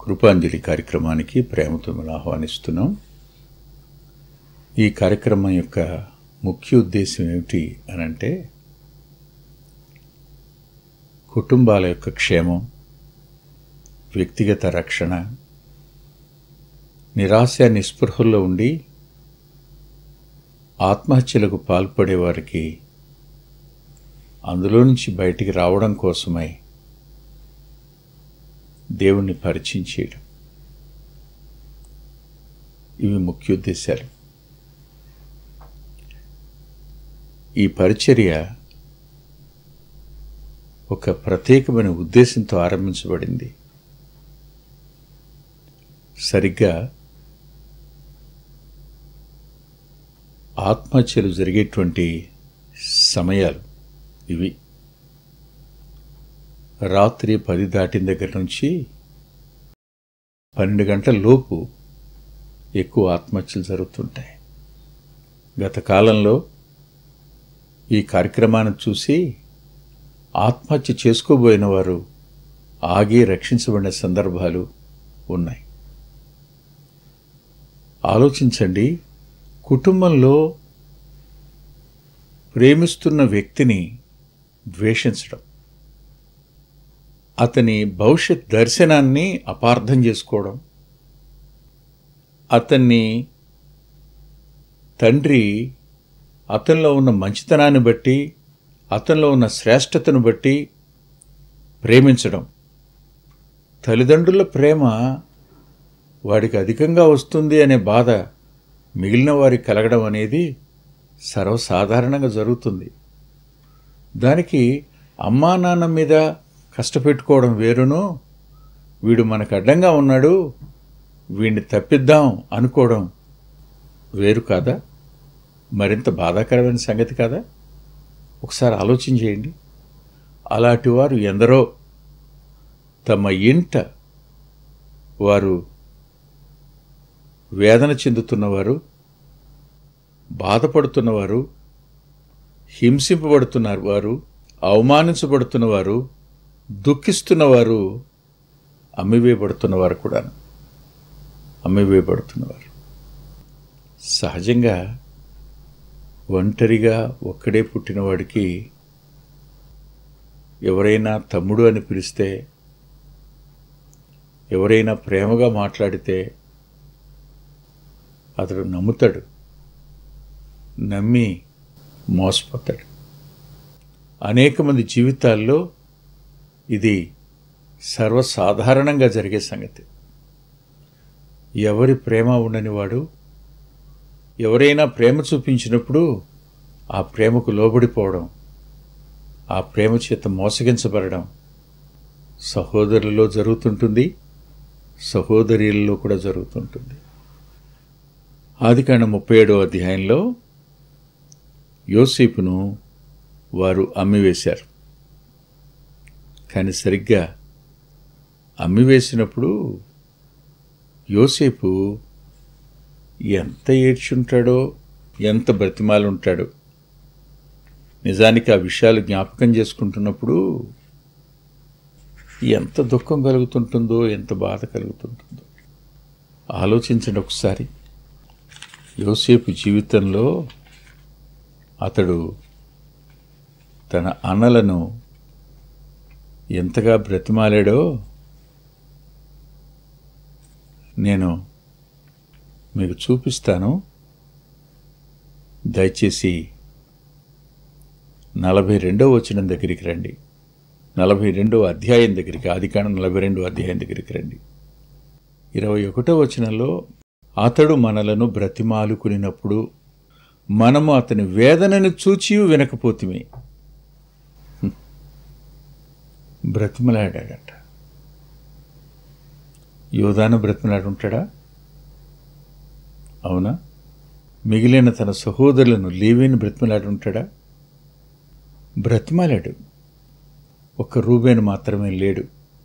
కృపాంజలి కార్యక్రమానికి ప్రేమతో మనం ఆహ్వానిస్తున్నాం ఈ కార్యక్రమం యొక్క ముఖ్య ఉద్దేశం ఏమిటి అని అంటే కుటుంబాల యొక్క క్షేమం వ్యక్తిగత రక్షణ నిరాశ నిస్పృహల్లో ఉండి ఆత్మహత్యలకు పాల్పడే వారికి అందులో నుంచి బయటికి రావడం కోసమై దేవుణ్ణి పరిచయం చేయడం ఇవి ముఖ్య ఉద్దేశాలు ఈ పరిచర్య ఒక ప్రత్యేకమైన ఉద్దేశంతో ఆరంభించబడింది సరిగ్గా ఆత్మహత్యలు జరిగేటువంటి సమయాలు ఇవి రాత్రి పది దాటిన దగ్గర నుంచి పన్నెండు గంటల లోపు ఎక్కువ ఆత్మహత్యలు జరుగుతుంటాయి గత కాలంలో ఈ కార్యక్రమాన్ని చూసి ఆత్మహత్య చేసుకోబోయిన వారు ఆగి రక్షించబడిన సందర్భాలు ఉన్నాయి ఆలోచించండి కుటుంబంలో ప్రేమిస్తున్న వ్యక్తిని ద్వేషించడం అతని భవిష్యత్ దర్శనాన్ని అపార్థం చేసుకోవడం అతన్ని తండ్రి అతనిలో ఉన్న మంచితనాన్ని బట్టి అతనిలో ఉన్న శ్రేష్టతను బట్టి ప్రేమించడం తల్లిదండ్రుల ప్రేమ వాడికి అధికంగా వస్తుంది అనే బాధ మిగిలిన వారికి కలగడం అనేది సర్వసాధారణంగా జరుగుతుంది దానికి అమ్మా నాన్న మీద కష్టపెట్టుకోవడం వేరును వీడు మనకు అడ్డంగా ఉన్నాడు వీడిని తప్పిద్దాం అనుకోవడం వేరు కాదా మరింత బాధాకరమైన సంగతి కాదా ఒకసారి ఆలోచన చేయండి అలాంటి వారు ఎందరో తమ ఇంట వారు వేదన చెందుతున్నవారు బాధపడుతున్నవారు హింసింపబడుతున్నారు వారు అవమానించబడుతున్నవారు దుఃఖిస్తున్నవారు అమ్మివేయబడుతున్నవారు కూడా అమ్మివేయబడుతున్నవారు సహజంగా ఒంటరిగా ఒక్కడే పుట్టినవాడికి ఎవరైనా తమ్ముడు అని పిలిస్తే ఎవరైనా ప్రేమగా మాట్లాడితే అతడు నమ్ముతాడు నమ్మి మోసపోతాడు అనేక మంది జీవితాల్లో ఇది సర్వసాధారణంగా జరిగే సంగతి ఎవరి ప్రేమ ఉండని వాడు ఎవరైనా ప్రేమ చూపించినప్పుడు ఆ ప్రేమకు లోబడిపోవడం ఆ ప్రేమ చేత మోసగించబడడం సహోదరులలో జరుగుతుంటుంది సహోదరులలో కూడా జరుగుతుంటుంది ఆదికాండ ముప్పై ఏడో అధ్యాయంలో యోసేపును వారు అమ్మివేశారు కానీ సరిగ్గా అమ్మివేసినప్పుడు యోసేపు ఎంత ఏడ్చుంటాడో ఎంత బ్రతిమాలుంటాడో నిజానికి ఆ విషయాలు జ్ఞాపకం చేసుకుంటున్నప్పుడు ఎంత దుఃఖం కలుగుతుంటుందో ఎంత బాధ కలుగుతుంటుందో ఆలోచించండి ఒకసారి యోసేపు జీవితంలో అతడు తన అన్నలను ఎంతగా బ్రతిమాలాడో నేను మీకు చూపిస్తాను దయచేసి నలభై రెండవ వచనం దగ్గరికి రండి నలభై రెండవ అధ్యాయం దగ్గరికి ఆదికాండం నలభై రెండవ అధ్యాయం దగ్గరికి రండి ఇరవై ఒకటో వచనంలో అతడు మనలను బ్రతిమాలుకునినప్పుడు మనము అతని వేదనను చూచి వినకపోతిమి హ్మ్. బ్రతిమలాడాడట యోధాను బ్రతిమలాడుంటాడా అవునా మిగిలిన తన సహోదరులను లేవిని బ్రతిమలాడుంటాడా బ్రతిమాలాడు ఒక్క రూబేను మాత్రమే లేడు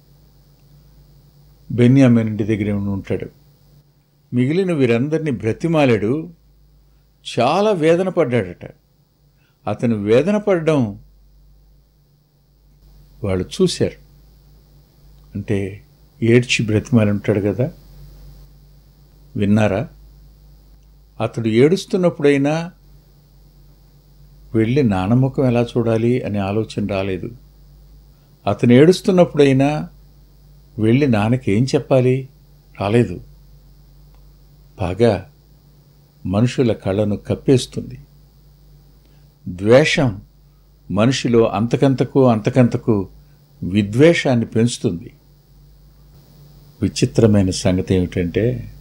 బెన్యామిన్ ఇంటి దగ్గర ఉండి ఉంటాడు మిగిలిన వీరందరినీ బ్రతిమాలాడు చాలా వేదన పడ్డాడట అతను వేదన పడడం వాళ్ళు చూశారు అంటే ఏడ్చి బ్రతిమాలి ఉంటాడు కదా విన్నారా అతడు ఏడుస్తున్నప్పుడైనా వెళ్ళి నానముఖం ఎలా చూడాలి అనే ఆలోచన రాలేదు అతను ఏడుస్తున్నప్పుడైనా వెళ్ళి నాన్నకి ఏం చెప్పాలి రాలేదు పగ మనుషుల కళ్ళను కప్పేస్తుంది ద్వేషం మనిషిలో అంతకంతకు అంతకంతకు విద్వేషాన్ని పెంచుతుంది విచిత్రమైన సంగతి ఏమిటంటే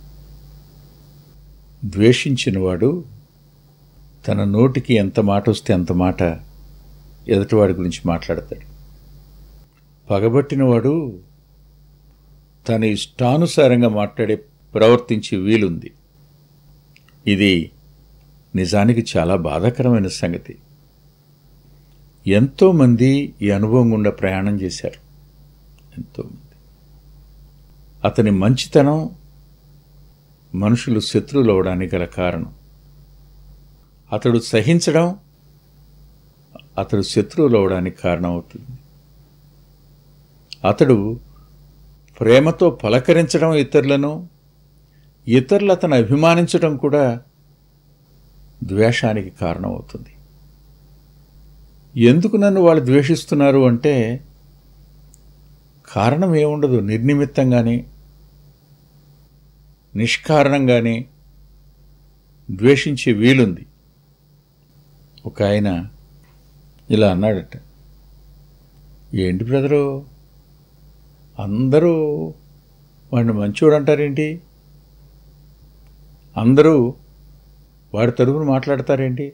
ద్వేషించినవాడు తన నోటికి ఎంత మాట వస్తే అంత మాట ఎదుటివాడి గురించి మాట్లాడతాడు పగబట్టినవాడు తన ఇష్టానుసారంగా మాట్లాడే ప్రవర్తించే వీలుంది ఇది నిజానికి చాలా బాధాకరమైన సంగతి ఎంతోమంది ఈ అనుభవం గుండా ప్రయాణం చేశారు ఎంతోమంది అతని మంచితనం మనుషులు శత్రువులు అవడానికి గల కారణం అతడు సహించడం అతడు శత్రువులు అవడానికి కారణం అవుతుంది అతడు ప్రేమతో పలకరించడం ఇతరులను ఇతరులు అతను అభిమానించడం కూడా ద్వేషానికి కారణమవుతుంది ఎందుకు నన్ను వాళ్ళు ద్వేషిస్తున్నారు అంటే కారణం ఏముండదు నిర్నిమిత్తంగానే నిష్కారణంగానే ద్వేషించే వీలుంది ఒక ఆయన ఇలా అన్నాడట ఏంటి బ్రదరు అందరూ వాడిని మంచోడు అంటారేంటి అందరూ వాడి తరపున మాట్లాడతారేంటి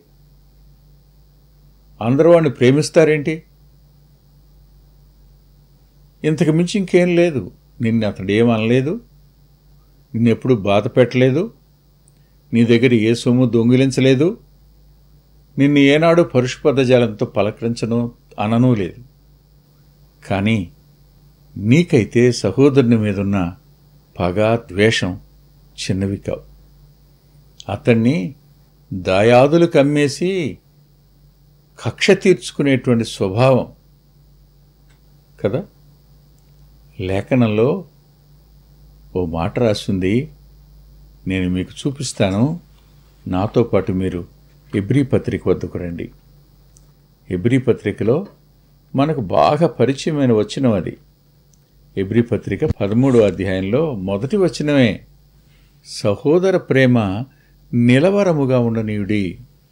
అందరూ వాడిని ప్రేమిస్తారేంటి ఇంతకు మించి ఇంకేం లేదు నిన్ను అతడు ఏమనలేదు నిన్ను ఎప్పుడు బాధ పెట్టలేదు నీ దగ్గర ఏ సొమ్ము దొంగిలించలేదు నిన్ను ఏనాడు పరుషు పదజాలంతో పలకరించను అనను లేదు కానీ నీకైతే సహోదరుని మీదున్న పగ ద్వేషం చిన్నవి కావు అతన్ని దాయాదులు కమ్మేసి కక్ష తీర్చుకునేటువంటి స్వభావం కదా లేఖనంలో ఓ మాట రాసింది నేను మీకు చూపిస్తాను నాతో పాటు మీరు ఎబ్రి పత్రిక వద్దకు రండి ఎబ్రి పత్రికలో మనకు బాగా పరిచయమైన వచనం అది ఎబ్రి పత్రిక పదమూడో అధ్యాయంలో మొదటి వచనమే సహోదర ప్రేమ నిలవరముగా ఉండనీయుడి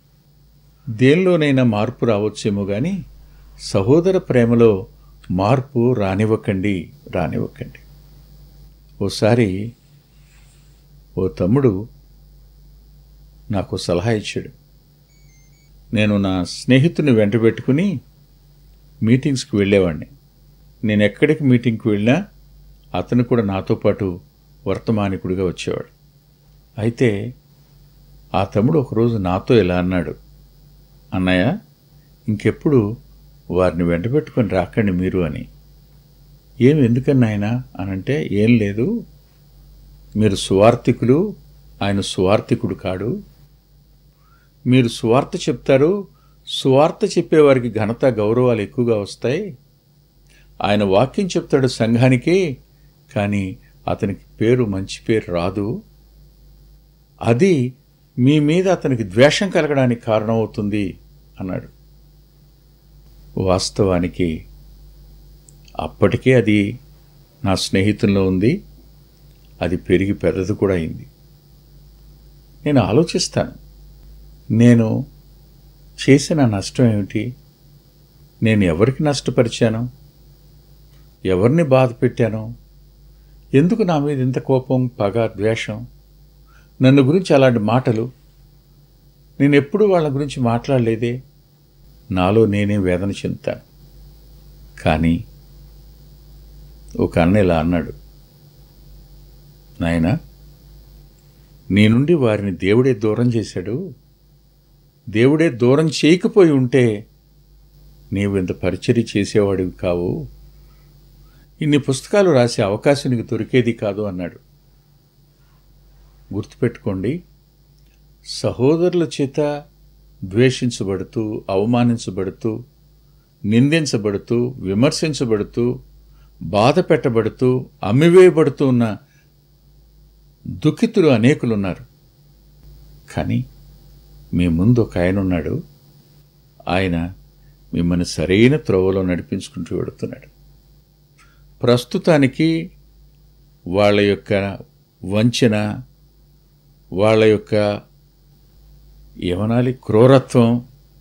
దేనిలోనైనా మార్పు రావచ్చేమో కానీ సహోదర ప్రేమలో మార్పు రానివ్వకండి రానివ్వకండి ఓసారి ఓ తమ్ముడు నాకు సలహా ఇచ్చాడు నేను నా స్నేహితుని వెంట పెట్టుకుని మీటింగ్స్కి వెళ్ళేవాడిని నేను ఎక్కడికి మీటింగ్కి వెళ్ళినా అతను కూడా నాతో పాటు వర్తమానికుడిగా వచ్చేవాడు అయితే ఆ తమ్ముడు ఒకరోజు నాతో ఇలా అన్నాడు అన్నయ్య ఇంకెప్పుడు వారిని వెంట పెట్టుకొని రాకండి మీరు అని ఏం ఎందుకని ఆయన అనంటే ఏం లేదు మీరు సువార్థికులు ఆయన సువార్థికుడు కాడు మీరు సువార్త చెప్తారు సువార్త చెప్పేవారికి ఘనత గౌరవాలు ఎక్కువగా వస్తాయి ఆయన వాక్యం చెప్తాడు సంఘానికి కానీ అతనికి పేరు మంచి పేరు రాదు అది మీ మీద అతనికి ద్వేషం కలగడానికి కారణమవుతుంది అన్నాడు వాస్తవానికి అప్పటికే అది నా స్నేహితుల్లో ఉంది అది పెరిగి పెద్దది కూడా అయింది నేను ఆలోచిస్తాను నేను చేసిన నష్టం ఏమిటి నేను ఎవరికి నష్టపరిచాను ఎవరిని బాధ పెట్టాను ఎందుకు నా మీద ఇంత కోపం పగ ద్వేషం నన్ను గురించి అలాంటి మాటలు నేను ఎప్పుడు వాళ్ళ గురించి మాట్లాడలేదే నాలో నేనే వేదన చెందుతాను కానీ ఒక అన్న ఇలా అన్నాడు నాయనా నీ నుండి వారిని దేవుడే దూరం చేశాడు దేవుడే దూరం చేయకపోయి ఉంటే నీవు ఇంత పరిచర్య చేసేవాడివి కావు ఇన్ని పుస్తకాలు రాసే అవకాశం నీకు దొరికేది కాదు అన్నాడు గుర్తుపెట్టుకోండి సహోదరుల చేత ద్వేషించబడుతూ అవమానించబడుతూ నిందించబడుతూ విమర్శించబడుతూ బాధ పెట్టబడుతూ అమ్మివేయబడుతూ ఉన్న దుఃఖితులు అనేకులున్నారు కానీ మీ ముందు ఒక ఆయన ఉన్నాడు ఆయన మిమ్మల్ని సరైన త్రోవలో నడిపించుకుంటూ వెడుతున్నాడు ప్రస్తుతానికి వాళ్ళ యొక్క వంచన వాళ్ళ యొక్క ఏమనాలి క్రూరత్వం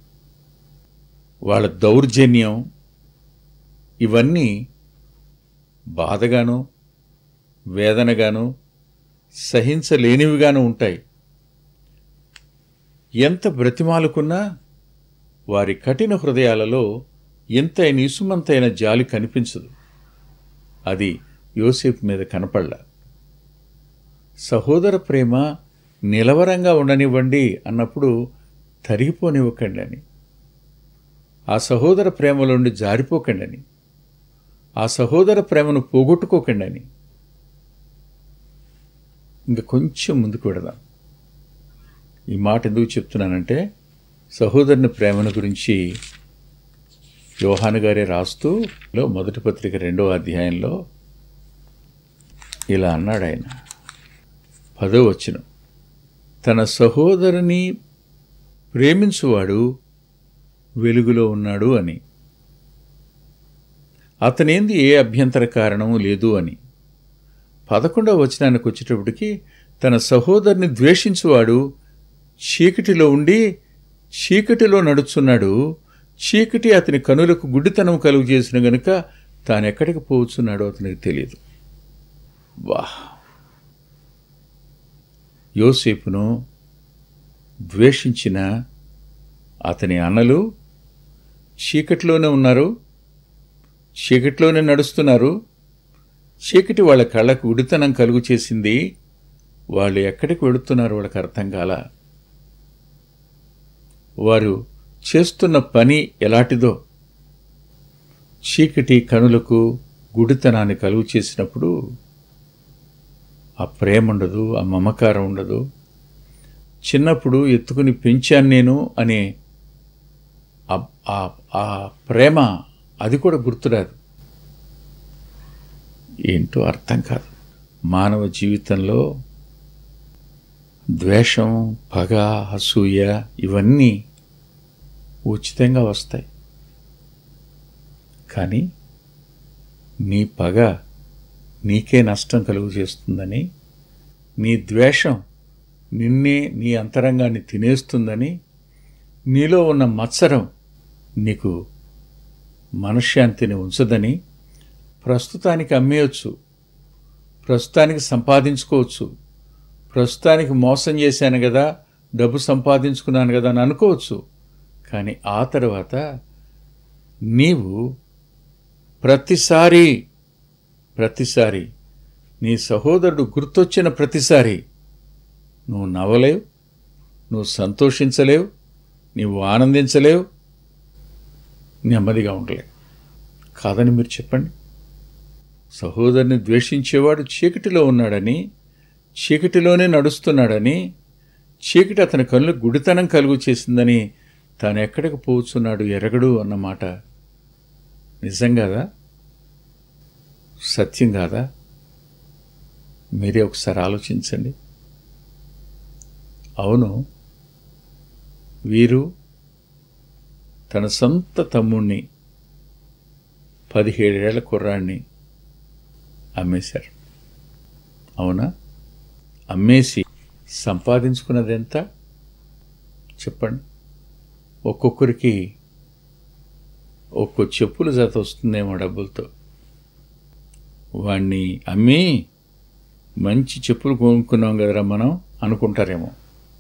వాళ్ళ దౌర్జన్యం ఇవన్నీ బాధగాను వేదనగాను సహించలేనివిగాను ఉంటాయి ఎంత బ్రతిమాలుకున్నా వారి కఠిన హృదయాలలో ఎంతైన ఇసుమంతైన జాలి కనిపించదు అది యోసేపు మీద కనపడలా సహోదర ప్రేమ నిలవరంగా ఉండనివ్వండి అన్నప్పుడు తరిగిపోనివ్వకండి అని ఆ సహోదర ప్రేమలోండి జారిపోకండి అని ఆ సహోదర ప్రేమను పోగొట్టుకోకండి అని ఇంకా కొంచెం ముందుకు వెడదాం ఈ మాట ఎందుకు చెప్తున్నానంటే సహోదరుని ప్రేమను గురించి యోహాను గారే రాస్తూ లో మొదటి పత్రిక రెండో అధ్యాయంలో ఇలా అన్నాడు ఆయన పదో వచనం తన సహోదరుని ప్రేమించువాడు వెలుగులో ఉన్నాడు అని అతనేంది ఏ అభ్యంతర కారణము లేదు అని పదకొండవ వచనానికి వచ్చేటప్పటికి తన సహోదరుని ద్వేషించువాడు చీకటిలో ఉండి చీకటిలో నడుచున్నాడు చీకటి అతని కనులకు గుడ్డితనం కలుగు చేసిన గనుక తాను ఎక్కడికి పోవచ్చున్నాడో అతనికి తెలియదు వా యోసేపును ద్వేషించిన అతని అన్నలు చీకటిలోనే ఉన్నారు చీకటిలోనే నడుస్తున్నారు చీకటి వాళ్ళ కళ్ళకు ఉడితనం కలుగు చేసింది వాళ్ళు ఎక్కడికి వెళుతున్నారు వాళ్ళకి అర్థం కాల వారు చేస్తున్న పని ఎలాంటిదో చీకటి కనులకు గుడితనాన్ని కలుగు చేసినప్పుడు ఆ ప్రేమ ఉండదు ఆ మమకారం ఉండదు చిన్నప్పుడు ఎత్తుకుని పెంచాను నేను అనే ఆ- ఆ- ఆ ప్రేమ అది కూడా గుర్తురాదు ఏంటో అర్థం కాదు మానవ జీవితంలో ద్వేషం పగ అసూయ ఇవన్నీ ఉచితంగా వస్తాయి కానీ నీ పగ నీకే నష్టం కలుగు చేస్తుందని నీ ద్వేషం నిన్నే నీ అంతరంగాన్ని తినేస్తుందని నీలో ఉన్న మత్సరం నీకు మనశ్శాంతిని ఉంచదని ప్రస్తుతానికి అమ్మేయచ్చు ప్రస్తుతానికి సంపాదించుకోవచ్చు ప్రస్తుతానికి మోసం చేశాను కదా డబ్బు సంపాదించుకున్నాను కదా అని అనుకోవచ్చు కానీ ఆ తర్వాత నీవు ప్రతిసారి ప్రతిసారి నీ సహోదరుడు గుర్తొచ్చిన ప్రతిసారి నువ్వు నవ్వలేవు నువ్వు సంతోషించలేవు నీవు ఆనందించలేవు నెమ్మదిగా ఉండలేవు కాదని మీరు చెప్పండి సహోదరుని ద్వేషించేవాడు చీకటిలో ఉన్నాడని చీకటిలోనే నడుస్తున్నాడని చీకటి అతని కళ్ళు గుడితనం కలుగు చేసిందని తాను ఎక్కడికి పోతున్నాడు ఎరగడు అన్నమాట నిజం కాదా సత్యం కాదా మీరే ఒకసారి ఆలోచించండి అవును వీరు తన సొంత తమ్ముణ్ణి పదిహేడేళ్ల కుర్రాడిని అమ్మేశారు అవునా అమ్మేసి సంపాదించుకున్నది ఎంత చెప్పండి ఒక్కొక్కరికి ఒక్కో చెప్పుల జత వస్తుందేమో డబ్బులతో వాణ్ణి అమ్మి మంచి చెప్పులు కొనుక్కున్నాం కదరా మనం అనుకుంటారేమో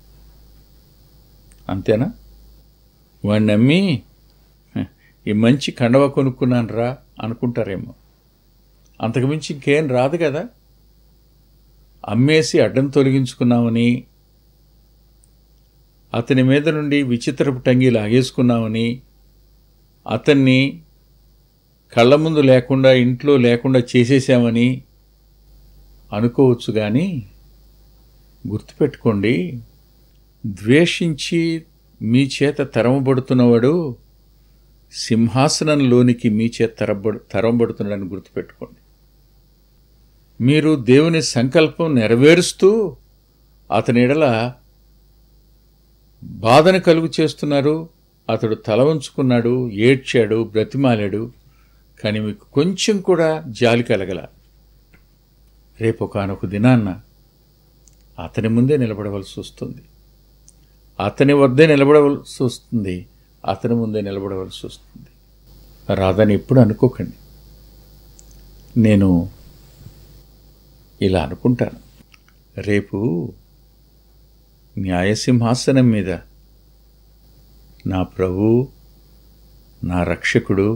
అంతేనా వాణ్ణి అమ్మి "హ, ఈ మంచి కండవ కొనుక్కున్నాను రా అనుకుంటారేమో అంతకుమించి ఇంకేం రాదు కదా అమ్మేసి అడ్డం తొలగించుకున్నామని అతని మీద నుండి విచిత్రపు టంగి లాగేసుకున్నామని అతన్ని కళ్ళ ముందు లేకుండా ఇంట్లో లేకుండా చేసేసామని అనుకోవచ్చు కానీ గుర్తుపెట్టుకోండి ద్వేషించి మీ చేత తరమబడుతున్నవాడు సింహాసనంలోనికి మీ చేత తరబడు తరంబడుతున్నాడని గుర్తుపెట్టుకోండి మీరు దేవుని సంకల్పం నెరవేరుస్తూ అతని ఎడల బాధను కలుగు చేస్తున్నారు అతడు తల ఉంచుకున్నాడు ఏడ్చాడు బ్రతిమాలాడు కానీ మీకు కొంచెం కూడా జాలి కలగల రేపు ఒకనొక దినాన్న అతని ముందే నిలబడవలసి వస్తుంది అతని వద్దే నిలబడవలసి వస్తుంది అతని ముందే నిలబడవలసి వస్తుంది రాదని ఎప్పుడు అనుకోకండి నేను ఇలా అనుకుంటాను రేపు న్యాయసింహాసనం మీద నా ప్రభు నా రక్షకుడు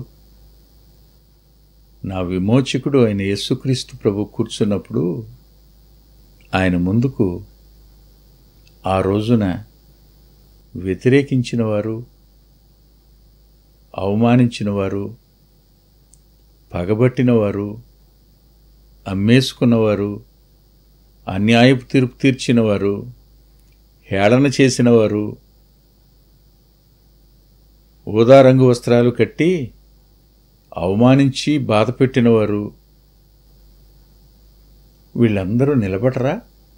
నా విమోచకుడు అయిన యేసుక్రీస్తు ప్రభు కూర్చున్నప్పుడు ఆయన ముందుకు ఆ రోజున వ్యతిరేకించిన వారు అవమానించిన వారు పగబట్టిన వారు అమ్మేసుకున్నవారు అన్యాయపు తీర్పు తీర్చిన వారు హేళన చేసిన వారు ఊదా రంగు వస్త్రాలు కట్టి అవమానించి బాధ పెట్టినవారు వీళ్ళందరూ నిలబడరా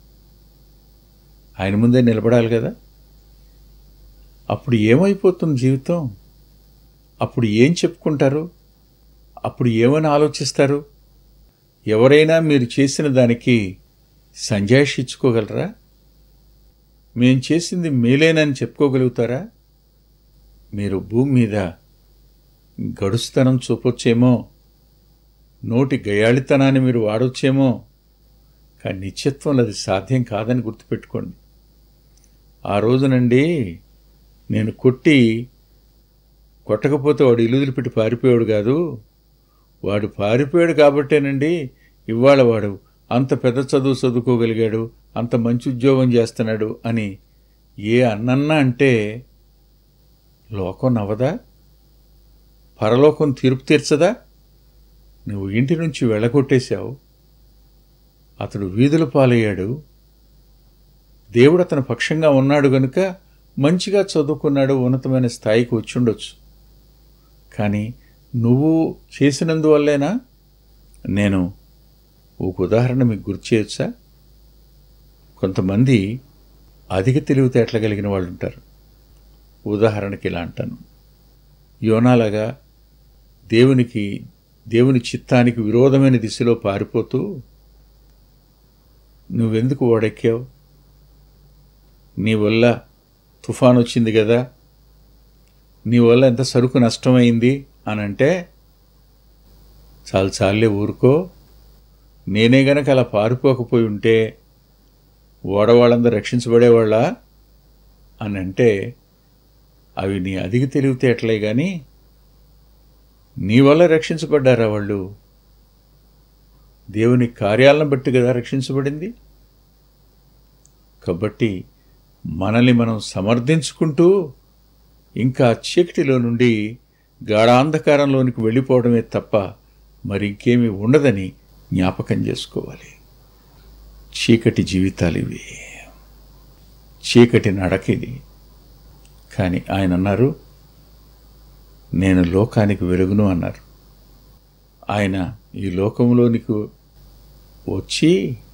ఆయన ముందే నిలబడాలి కదా అప్పుడు ఏమైపోతుంది జీవితం అప్పుడు ఏం చెప్పుకుంటారు అప్పుడు ఏమని ఆలోచిస్తారు ఎవరైనా మీరు చేసిన దానికి సంజాయిషి ఇచ్చుకోగలరా మేం చేసింది మేలేనని చెప్పుకోగలుగుతారా మీరు భూమి మీద గడుస్తనం చూపొచ్చేమో నోటి గయాళితనాన్ని మీరు వాడొచ్చేమో కానీ నిత్యత్వంలో అది సాధ్యం కాదని గుర్తుపెట్టుకోండి ఆ రోజునండి నేను కొట్టి కొట్టకపోతే వాడు ఇల్లు పెట్టి పారిపోయాడు కాదు వాడు పారిపోయాడు కాబట్టేనండి ఇవాళ వాడు అంత పెద్ద చదువు చదువుకోగలిగాడు అంత మంచి ఉద్యోగం చేస్తున్నాడు అని ఏ అన్నన్నా అంటే లోకం నవ్వదా పరలోకం తీర్పు తీర్చదా నువ్వు ఇంటి నుంచి వెళ్ళగొట్టేశావు అతడు వీధుల పాలయ్యాడు దేవుడు అతని పక్షంగా ఉన్నాడు గనుక మంచిగా చదువుకున్నాడు ఉన్నతమైన స్థాయికి వచ్చుండొచ్చు కానీ నువ్వు చేసినందువల్లేనా నేను ఒక ఉదాహరణ మీకు గుర్తు చేయొచ్చా కొంతమంది అధిక తెలివితేటలు కలిగిన వాళ్ళు ఉంటారు ఉదాహరణకి ఇలా అంటాను యోనాలాగా దేవునికి దేవుని చిత్తానికి విరోధమైన దిశలో పారిపోతూ నువ్వెందుకు ఓడెక్కావు నీ వల్ల తుఫాన్ వచ్చింది కదా నీ వల్ల ఎంత సరుకు నష్టమైంది అని అంటే చాలు చాలే ఊరుకో నేనే గనక అలా పారిపోకపోయి ఉంటే ఓడవాళ్ళందరూ రక్షించబడేవాళ్ళ అని అంటే అవి నీ అధిక తెలివితేటలే కానీ నీ వల్ల రక్షించబడ్డారా వాళ్ళు దేవుని కార్యాలను బట్టి కదా రక్షించబడింది కాబట్టి మనల్ని మనం సమర్థించుకుంటూ ఇంకా చీకటిలో నుండి గాఢాంధకారంలోనికి వెళ్ళిపోవడమే తప్ప మరి ఇంకేమీ ఉండదని జ్ఞాపకం చేసుకోవాలి చీకటి జీవితాలు ఇవి చీకటి నడకిది కానీ ఆయన అన్నారు నేను లోకానికి వెలుగును అన్నారు ఆయన ఈ లోకంలోనికి వచ్చి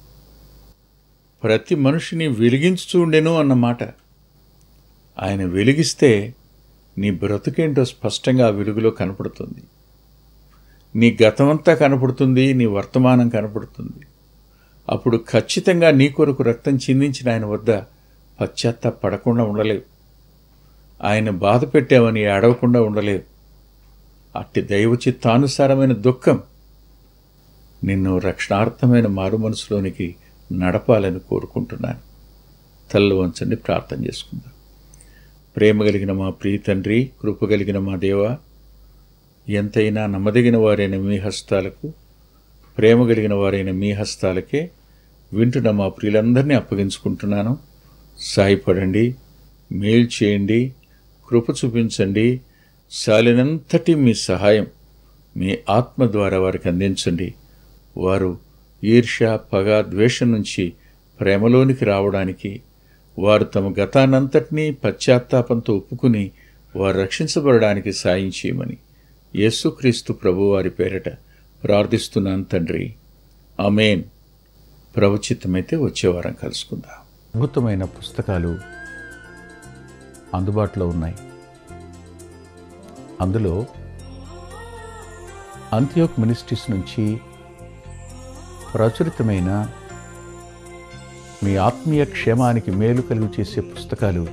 ప్రతి మనిషిని వెలిగించుతూ ఉండెను అన్నమాట ఆయన వెలిగిస్తే నీ బ్రతుకేంటో స్పష్టంగా ఆ వెలుగులో కనపడుతుంది నీ గతమంతా కనపడుతుంది నీ వర్తమానం కనపడుతుంది అప్పుడు ఖచ్చితంగా నీ కొరకు రక్తం చిందించిన ఆయన వద్ద పశ్చాత్తాపడకుండా ఉండలేవు ఆయన బాధ పెట్టావని ఏడవకుండా ఉండలేవు అట్టి దైవ చిత్తానుసారమైన దుఃఖం నిన్ను రక్షణార్థమైన మారు మనసులోనికి నడపాలని కోరుకుంటున్నాను తల్లు వంచండి ప్రార్థన చేసుకుందాం ప్రేమ కలిగిన మా ప్రియ తండ్రి కృప కలిగిన మా దేవ ఎంతైనా నమ్మదగిన వారైన మీ హస్తాలకు ప్రేమ కలిగిన వారైన మీ హస్తాలకే వింటున్న మా ప్రియులందరినీ అప్పగించుకుంటున్నాను సాయపడండి మేలు చేయండి కృప చూపించండి శాలినంతటి మీ సహాయం మీ ఆత్మ ద్వారా వారికి అందించండి వారు ఈర్ష్య పగ ద్వేషం నుంచి ప్రేమలోనికి రావడానికి వారు తమ గతానంతటినీ పశ్చాత్తాపంతో ఒప్పుకుని వారు రక్షించబడడానికి సాయం చేయమని యేసుక్రీస్తు ప్రభువారి పేరట ప్రార్థిస్తున్నాను తండ్రి అమేన్ ప్రవచితమైతే వచ్చే వారం కలుసుకుందాం అద్భుతమైన పుస్తకాలు అందుబాటులో ఉన్నాయి అందులో అంత్యోక్ మినిస్ట్రీస్ నుంచి ప్రచురితమైన మీ ఆత్మీయ క్షేమానికి మేలు కలుగు చేసే పుస్తకాలు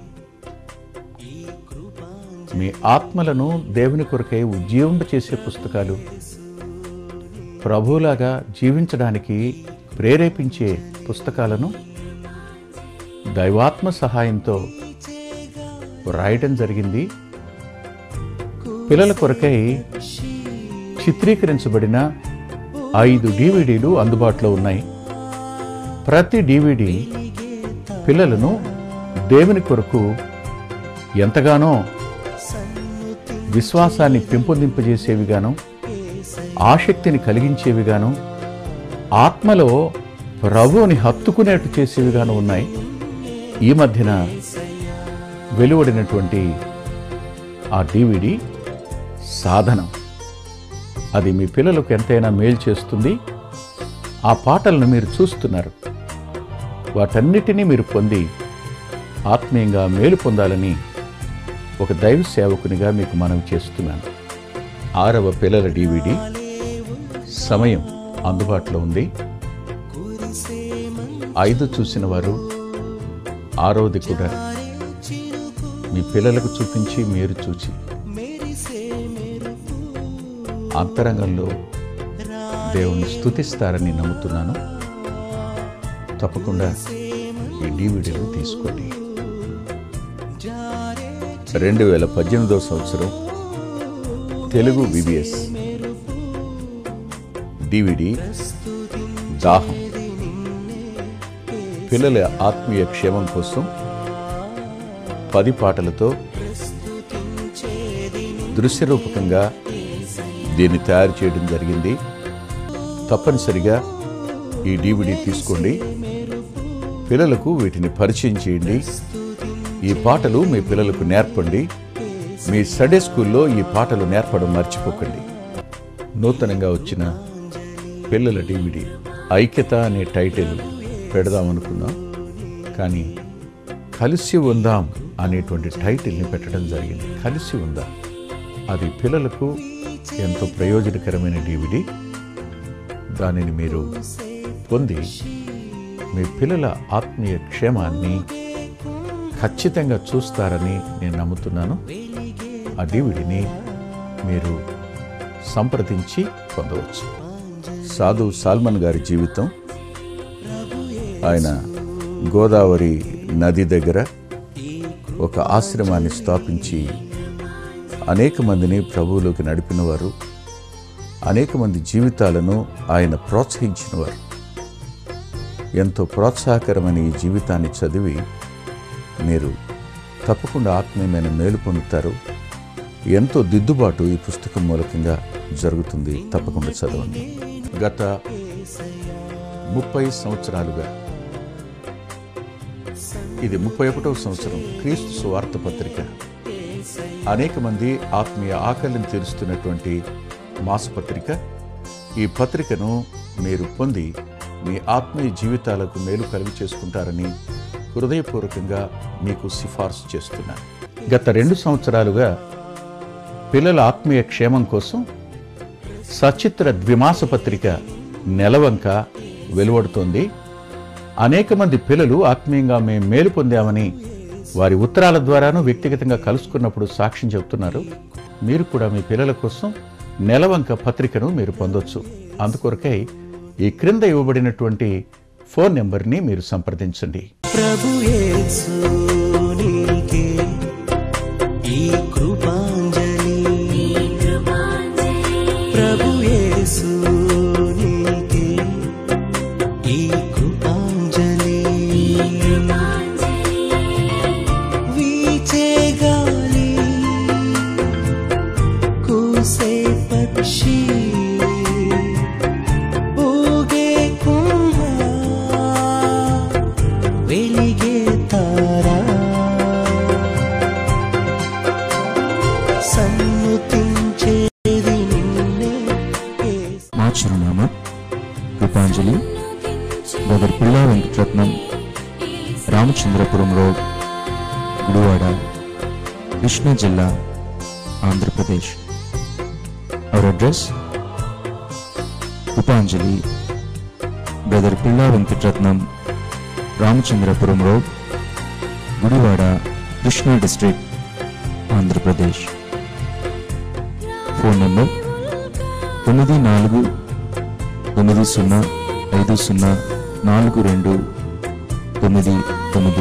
మీ ఆత్మలను దేవుని కొరకై ఉజ్జీవింప చేసే పుస్తకాలు ప్రభువులాగా జీవించడానికి ప్రేరేపించే పుస్తకాలను దైవాత్మ సహాయంతో రాయటం జరిగింది పిల్లల కొరకై చిత్రీకరించబడిన ఐదు డివిడీలు అందుబాటులో ఉన్నాయి ప్రతి డివిడి పిల్లలను దేవుని కొరకు ఎంతగానో విశ్వాసాన్ని పెంపొందింపజేసేవిగాను ఆసక్తిని కలిగించేవిగాను ఆత్మలో ప్రభువుని హత్తుకునేట్టు చేసేవిగాను ఉన్నాయి ఈ మధ్యన వెలువడినటువంటి ఆ డివిడి సాధనం అది మీ పిల్లలకు ఎంతైనా మేలు చేస్తుంది ఆ పాటలను మీరు చూస్తున్నారు వాటన్నిటినీ మీరు పొంది ఆత్మీయంగా మేలు పొందాలని ఒక దైవ సేవకునిగా మీకు మనవి చేస్తున్నాను ఆరవ పిల్లల డివిడి సమయం అందుబాటులో ఉంది ఐదు చూసిన వారు ఆరవది కూడా మీ పిల్లలకు చూపించి మీరు చూచి అంతరంగంలో దేవుణ్ణి స్తుతిస్తారని నమ్ముతున్నాను తప్పకుండా ఈ డివిడీలు తీసుకోండి రెండు వేల పద్దెనిమిదో సంవత్సరం తెలుగు విబిఎస్ డివిడి దాహం పిల్లల ఆత్మీయ క్షేమం కోసం పది పాటలతో దృశ్యరూపకంగా దీన్ని తయారు చేయడం జరిగింది తప్పనిసరిగా ఈ డివిడి తీసుకోండి పిల్లలకు వీటిని పరిచయం చేయండి ఈ పాటలు మీ పిల్లలకు నేర్పండి మీ సండే స్కూల్లో ఈ పాటలు నేర్పడం మర్చిపోకండి నూతనంగా వచ్చిన పిల్లల డివిడి ఐక్యత అనే టైటిల్ పెడదామనుకున్నాం కానీ కలిసి ఉందాం అనేటువంటి టైటిల్ని పెట్టడం జరిగింది కలిసి ఉందాం అది పిల్లలకు ఎంతో ప్రయోజనకరమైన డివిడి దానిని మీరు పొంది మీ పిల్లల ఆత్మీయ క్షేమాన్ని ఖచ్చితంగా చూస్తారని నేను నమ్ముతున్నాను ఆ డివిడిని మీరు సంప్రదించి పొందవచ్చు సాధు సాల్మన్ గారి జీవితం ఆయన గోదావరి నది దగ్గర ఒక ఆశ్రమాన్ని స్థాపించి అనేక మందిని ప్రభువులోకి నడిపినవారు అనేక మంది జీవితాలను ఆయన ప్రోత్సహించినవారు ఎంతో ప్రోత్సాహకరమైన ఈ జీవితాన్ని చదివి మీరు తప్పకుండా ఆత్మీయమైన మేలు పొందుతారు ఎంతో దిద్దుబాటు ఈ పుస్తకం మూలకంగా జరుగుతుంది తప్పకుండా చదవండి గత ముప్పై సంవత్సరాలుగా ఇది ముప్పై ఒకటవ సంవత్సరం క్రీస్తు సువార్త పత్రిక అనేక మంది ఆత్మీయ ఆకలిని తీరుస్తున్నటువంటి మాసపత్రిక ఈ పత్రికను మీరు పొంది మీ ఆత్మీయ జీవితాలకు మేలు కలుగు చేసుకుంటారని హృదయపూర్వకంగా మీకు సిఫార్సు చేస్తున్నాను గత రెండు సంవత్సరాలుగా పిల్లల ఆత్మీయ క్షేమం కోసం సచిత్ర ద్విమాస పత్రిక నెలవంక వెలువడుతోంది అనేక మంది పిల్లలు ఆత్మీయంగా మేము మేలు పొందామని వారి ఉత్తరాల ద్వారాను వ్యక్తిగతంగా కలుసుకున్నప్పుడు సాక్ష్యం చెబుతున్నారు మీరు కూడా మీ పిల్లల కోసం నెలవంక పత్రికను మీరు పొందొచ్చు అందుకొరకై ఈ క్రింద ఇవ్వబడినటువంటి ఫోన్ నెంబర్ని మీరు సంప్రదించండి ప్రభు యేసు నీకే ఈ కృపాంజలి ప్రభు యేసు నీకే ఈ కృపాంజలి వీచే గాలి కూసే పక్షి ఊగే కుంభ వెలిగే తారా బ్రదర్ పిల్లా వెంకటరత్నం రామచంద్రపురం రోడ్ గుడివాడ కృష్ణా జిల్లా ఆంధ్రప్రదేశ్ అవర్ అడ్రస్ ఉపాంజలి brother Pilla Venkataratnam Ramachandrapuram road Gudivada Krishna district Andhra Pradesh phone number తొమ్మిది నాలుగు తొమ్మిది సున్నా ఐదు సున్నా నాలుగు రెండు తొమ్మిది తొమ్మిది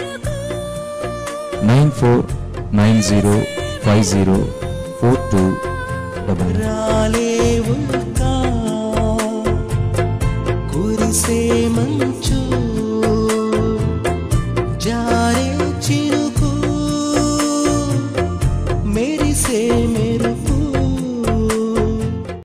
nine four nine zero five zero four two double nine రాలేవు